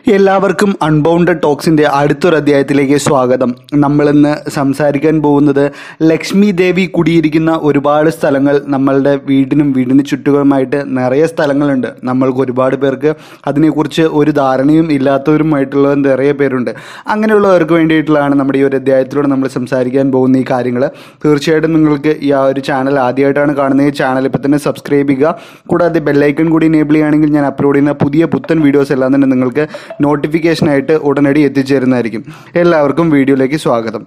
എല്ലാവർക്കും അൺബൗണ്ടഡ് ടോക്സിന്റെ അടുത്തൊരു അധ്യായത്തിലേക്ക് സ്വാഗതം നമ്മളിന്ന് സംസാരിക്കാൻ പോകുന്നത് ലക്ഷ്മി ദേവി കുടിയിരിക്കുന്ന ഒരുപാട് സ്ഥലങ്ങൾ നമ്മളുടെ വീടിനും വീടിന് ചുറ്റുകളുമായിട്ട് നിറയെ സ്ഥലങ്ങളുണ്ട് നമ്മൾക്ക് ഒരുപാട് പേർക്ക് അതിനെക്കുറിച്ച് ഒരു ധാരണയും ഇല്ലാത്തവരുമായിട്ടുള്ള നിറയെ പേരുണ്ട് അങ്ങനെയുള്ളവർക്ക് വേണ്ടിയിട്ടുള്ളതാണ് നമ്മുടെ ഈ ഒരു അധ്യായത്തിലൂടെ നമ്മൾ സംസാരിക്കാൻ പോകുന്ന ഈ കാര്യങ്ങൾ തീർച്ചയായിട്ടും നിങ്ങൾക്ക് ഈ ആ ഒരു ചാനൽ ആദ്യമായിട്ടാണ് കാണുന്നത് ഈ ചാനൽ ഇപ്പോൾ തന്നെ സബ്സ്ക്രൈബ് ചെയ്യുക കൂടാതെ ബെല്ലൈക്കൺ കൂടി എനേബിൾ ചെയ്യുകയാണെങ്കിൽ ഞാൻ അപ്ലോഡ് ചെയ്യുന്ന പുതിയ പുത്തൻ വീഡിയോസ് എല്ലാം തന്നെ നിങ്ങൾക്ക് നോട്ടിഫിക്കേഷനായിട്ട് ഉടനടി എത്തിച്ചേരുന്നതായിരിക്കും എല്ലാവർക്കും വീഡിയോയിലേക്ക് സ്വാഗതം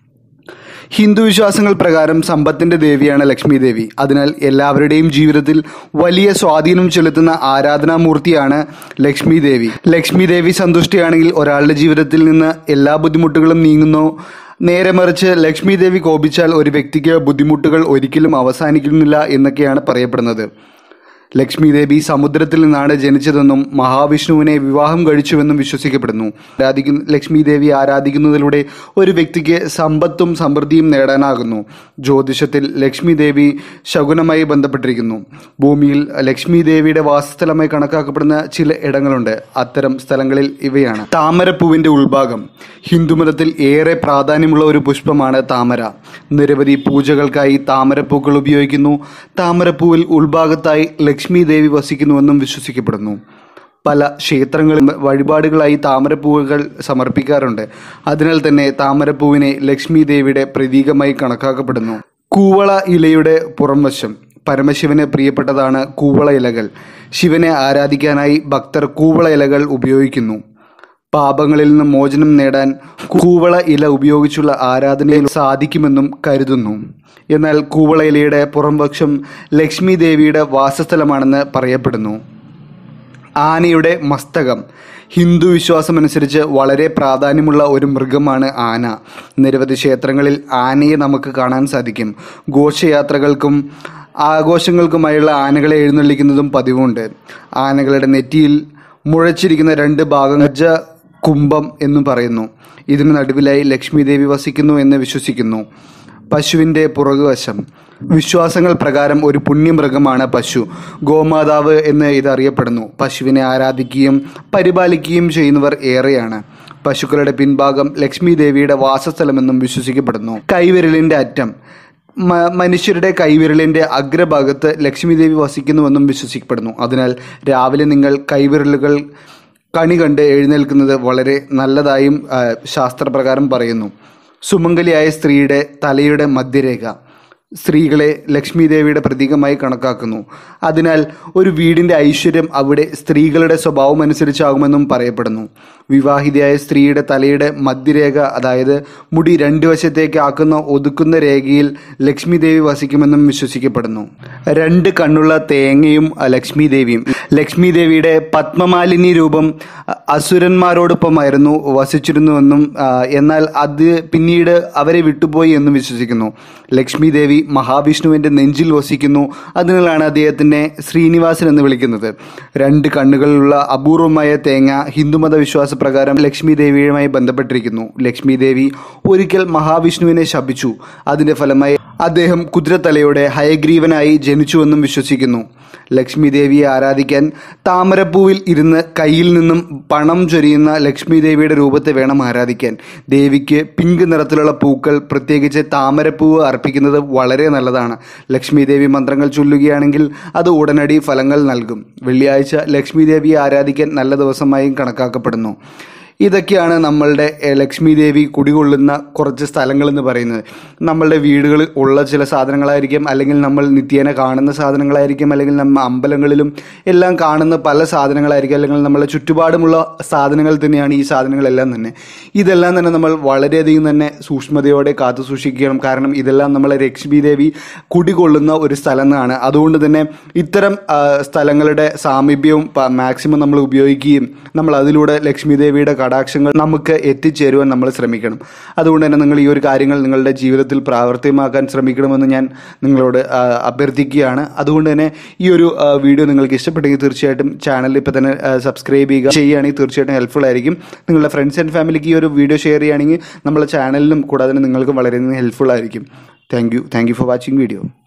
ഹിന്ദു വിശ്വാസങ്ങൾ പ്രകാരം സമ്പത്തിന്റെ ദേവിയാണ് ലക്ഷ്മി ദേവി അതിനാൽ എല്ലാവരുടെയും ജീവിതത്തിൽ വലിയ സ്വാധീനം ചെലുത്തുന്ന ആരാധനാമൂർത്തിയാണ് ലക്ഷ്മി ദേവി ലക്ഷ്മി ദേവി സന്തുഷ്ടിയാണെങ്കിൽ ഒരാളുടെ ജീവിതത്തിൽ നിന്ന് എല്ലാ ബുദ്ധിമുട്ടുകളും നീങ്ങുന്നു നേരെ മറിച്ച് ലക്ഷ്മി ദേവി കോപിച്ചാൽ ഒരു വ്യക്തിക്ക് ബുദ്ധിമുട്ടുകൾ ഒരിക്കലും അവസാനിക്കുന്നില്ല എന്നൊക്കെയാണ് പറയപ്പെടുന്നത് ലക്ഷ്മി ദേവി സമുദ്രത്തിൽ നിന്നാണ് ജനിച്ചതെന്നും മഹാവിഷ്ണുവിനെ വിവാഹം കഴിച്ചുവെന്നും വിശ്വസിക്കപ്പെടുന്നു ആരാധിക്കുന്ന ലക്ഷ്മി ദേവി ആരാധിക്കുന്നതിലൂടെ ഒരു വ്യക്തിക്ക് സമ്പത്തും സമൃദ്ധിയും നേടാനാകുന്നു ജ്യോതിഷത്തിൽ ലക്ഷ്മി ദേവി ശകുനമായി ബന്ധപ്പെട്ടിരിക്കുന്നു ഭൂമിയിൽ ലക്ഷ്മി ദേവിയുടെ വാസസ്ഥലമായി കണക്കാക്കപ്പെടുന്ന ചില ഇടങ്ങളുണ്ട് അത്തരം സ്ഥലങ്ങളിൽ ഇവയാണ് താമരപ്പൂവിന്റെ ഉൾഭാഗം ഹിന്ദുമതത്തിൽ ഏറെ പ്രാധാന്യമുള്ള ഒരു പുഷ്പമാണ് താമര നിരവധി പൂജകൾക്കായി താമരപ്പൂക്കൾ ഉപയോഗിക്കുന്നു താമരപ്പൂവിൽ ഉൾഭാഗത്തായി ലക്ഷ്മി ദേവി വസിക്കുന്നുവെന്നും വിശ്വസിക്കപ്പെടുന്നു പല ക്ഷേത്രങ്ങളും വഴിപാടുകളായി താമരപ്പൂവുകൾ സമർപ്പിക്കാറുണ്ട് അതിനാൽ തന്നെ താമരപ്പൂവിനെ ലക്ഷ്മി ദേവിയുടെ പ്രതീകമായി കണക്കാക്കപ്പെടുന്നു കൂവള ഇലയുടെ പുറംവശം പരമശിവന് പ്രിയപ്പെട്ടതാണ് കൂവള ഇലകൾ ശിവനെ ആരാധിക്കാനായി ഭക്തർ കൂവള ഇലകൾ ഉപയോഗിക്കുന്നു പാപങ്ങളിൽ നിന്ന് മോചനം നേടാൻ കൂവള ഇല ഉപയോഗിച്ചുള്ള ആരാധനയിൽ സാധിക്കുമെന്നും കരുതുന്നു എന്നാൽ കൂവള ഇലയുടെ പുറംപക്ഷം ലക്ഷ്മി ദേവിയുടെ വാസസ്ഥലമാണെന്ന് പറയപ്പെടുന്നു ആനയുടെ മസ്തകം ഹിന്ദു വിശ്വാസമനുസരിച്ച് വളരെ പ്രാധാന്യമുള്ള ഒരു മൃഗമാണ് ആന നിരവധി ക്ഷേത്രങ്ങളിൽ ആനയെ നമുക്ക് കാണാൻ സാധിക്കും ഘോഷയാത്രകൾക്കും ആഘോഷങ്ങൾക്കുമായുള്ള ആനകളെ എഴുന്നള്ളിക്കുന്നതും പതിവുണ്ട് ആനകളുടെ നെറ്റിയിൽ മുഴച്ചിരിക്കുന്ന രണ്ട് ഭാഗം ഗജ കുംഭം എന്നും പറയുന്നു ഇതിന് നടുവിലായി ലക്ഷ്മി ദേവി വസിക്കുന്നു എന്ന് വിശ്വസിക്കുന്നു പശുവിൻ്റെ പുറകുവശം വിശ്വാസങ്ങൾ പ്രകാരം ഒരു പുണ്യമൃഗമാണ് പശു ഗോമാതാവ് എന്ന് ഇത് അറിയപ്പെടുന്നു പശുവിനെ ആരാധിക്കുകയും പരിപാലിക്കുകയും ചെയ്യുന്നവർ ഏറെയാണ് പശുക്കളുടെ പിൻഭാഗം ലക്ഷ്മി ദേവിയുടെ വാസസ്ഥലമെന്നും വിശ്വസിക്കപ്പെടുന്നു കൈവിരലിൻ്റെ അറ്റം മ- മനുഷ്യരുടെ കൈവിരലിന്റെ അഗ്രഭാഗത്ത് ലക്ഷ്മി ദേവി വസിക്കുന്നുവെന്നും വിശ്വസിക്കപ്പെടുന്നു അതിനാൽ രാവിലെ നിങ്ങൾ കൈവിരലുകൾ കണി കണ്ട് എഴുന്നേൽക്കുന്നത് വളരെ നല്ലതായും ആ, ശാസ്ത്രപ്രകാരം പറയുന്നു സുമംഗലിയായ സ്ത്രീയുടെ തലയുടെ മധ്യരേഖ സ്ത്രീകളെ ലക്ഷ്മി ദേവിയുടെ പ്രതീകമായി കണക്കാക്കുന്നു അതിനാൽ ഒരു വീടിന്റെ ഐശ്വര്യം അവിടെ സ്ത്രീകളുടെ സ്വഭാവം അനുസരിച്ചാകുമെന്നും പറയപ്പെടുന്നു വിവാഹിതയായ സ്ത്രീയുടെ തലയുടെ മധ്യരേഖ അതായത് മുടി രണ്ടു വശത്തേക്ക് ആക്കുന്ന ഒതുക്കുന്ന രേഖയിൽ ലക്ഷ്മി ദേവി വസിക്കുമെന്നും വിശ്വസിക്കപ്പെടുന്നു രണ്ട് കണ്ണുള്ള തേങ്ങയും അ, ലക്ഷ്മി ദേവിയും ലക്ഷ്മി ദേവിയുടെ പത്മമാലിനി രൂപം അ, അസുരന്മാരോടൊപ്പമായിരുന്നു വസിച്ചിരുന്നുവെന്നും ആ, എന്നാൽ അത് പിന്നീട് അവരെ വിട്ടുപോയി എന്നും വിശ്വസിക്കുന്നു ലക്ഷ്മി ദേവി മഹാവിഷ്ണുവിന്റെ നെഞ്ചിൽ വസിക്കുന്നു അതിനാലാണ് അദ്ദേഹത്തിനെ ശ്രീനിവാസൻ എന്ന് വിളിക്കുന്നത് രണ്ട് കണ്ണുകളുള്ള അപൂർവമായ തേങ്ങ ഹിന്ദുമത വിശ്വാസപ്രകാരം ലക്ഷ്മി ദേവിയുമായി ബന്ധപ്പെട്ടിരിക്കുന്നു ലക്ഷ്മി ദേവി ഒരിക്കൽ മഹാവിഷ്ണുവിനെ ശപിച്ചു അതിന്റെ ഫലമായി അദ്ദേഹം കുതിരത്തലയോടെ ഹയഗ്രീവനായി ജനിച്ചുവെന്നും വിശ്വസിക്കുന്നു ലക്ഷ്മി ദേവിയെ ആരാധിക്കാൻ താമരപ്പൂവിൽ ഇരുന്ന് കയ്യിൽ നിന്നും പണം ചൊരിയുന്ന ലക്ഷ്മി ദേവിയുടെ രൂപത്തെ വേണം ആരാധിക്കാൻ ദേവിക്ക് പിങ്ക് നിറത്തിലുള്ള പൂക്കൾ പ്രത്യേകിച്ച് താമരപ്പൂവ് അർപ്പിക്കുന്നത് വളരെ നല്ലതാണ് ലക്ഷ്മി ദേവി മന്ത്രങ്ങൾ ചൊല്ലുകയാണെങ്കിൽ അത് ഉടനടി ഫലങ്ങൾ നൽകും വെള്ളിയാഴ്ച ലക്ഷ്മി ദേവിയെ ആരാധിക്കാൻ നല്ല ദിവസമായും കണക്കാക്കപ്പെടുന്നു ഇതൊക്കെയാണ് നമ്മളുടെ എഹ്, ലക്ഷ്മി ദേവി കുടികൊള്ളുന്ന കുറച്ച് സ്ഥലങ്ങൾ എന്ന് പറയുന്നത് നമ്മളുടെ വീടുകളിൽ ഉള്ള ചില സാധനങ്ങളായിരിക്കും അല്ലെങ്കിൽ നമ്മൾ നിത്യേന കാണുന്ന സാധനങ്ങളായിരിക്കും അല്ലെങ്കിൽ നമ്മ അമ്പലങ്ങളിലും എല്ലാം കാണുന്ന പല സാധനങ്ങളായിരിക്കും അല്ലെങ്കിൽ നമ്മളെ ചുറ്റുപാടുമുള്ള സാധനങ്ങൾ തന്നെയാണ് ഈ സാധനങ്ങളെല്ലാം തന്നെ ഇതെല്ലാം തന്നെ നമ്മൾ വളരെയധികം തന്നെ സൂക്ഷ്മതയോടെ കാത്തു സൂക്ഷിക്കണം കാരണം ഇതെല്ലാം നമ്മളെ ലക്ഷ്മി ദേവി കുടികൊള്ളുന്ന ഒരു സ്ഥലം എന്നാണ് അതുകൊണ്ട് തന്നെ ഇത്തരം ആ, സ്ഥലങ്ങളുടെ സാമീപ്യവും മാക്സിമം നമ്മൾ ഉപയോഗിക്കുകയും നമ്മൾ അതിലൂടെ ലക്ഷ്മി ദേവിയുടെ കടാക്ഷങ്ങൾ നമുക്ക് എത്തിച്ചേരുവാൻ നമ്മൾ ശ്രമിക്കണം അതുകൊണ്ട് തന്നെ നിങ്ങൾ ഈ ഒരു കാര്യങ്ങൾ നിങ്ങളുടെ ജീവിതത്തിൽ പ്രാവർത്തികമാക്കാൻ ശ്രമിക്കണമെന്ന് ഞാൻ നിങ്ങളോട് ആ, അഭ്യർത്ഥിക്കുകയാണ് അതുകൊണ്ട് തന്നെ ഈ ഒരു ആ, വീഡിയോ നിങ്ങൾക്ക് ഇഷ്ടപ്പെട്ടെങ്കിൽ തീർച്ചയായിട്ടും ചാനൽ ഇപ്പോൾ തന്നെ സബ്സ്ക്രൈബ് ചെയ്യുക ചെയ്യുകയാണെങ്കിൽ തീർച്ചയായിട്ടും ഹെൽപ്ഫുൾ ആയിരിക്കും നിങ്ങളുടെ ഫ്രണ്ട്സ് ആൻഡ് ഫാമിലിക്ക് ഈ ഒരു വീഡിയോ ഷെയർ ചെയ്യുകയാണെങ്കിൽ നമ്മളെ ചാനലിലും കൂടാതെ തന്നെ നിങ്ങൾക്കും വളരെയധികം ഹെൽപ്ഫുൾ ആയിരിക്കും thank you thank you for watching video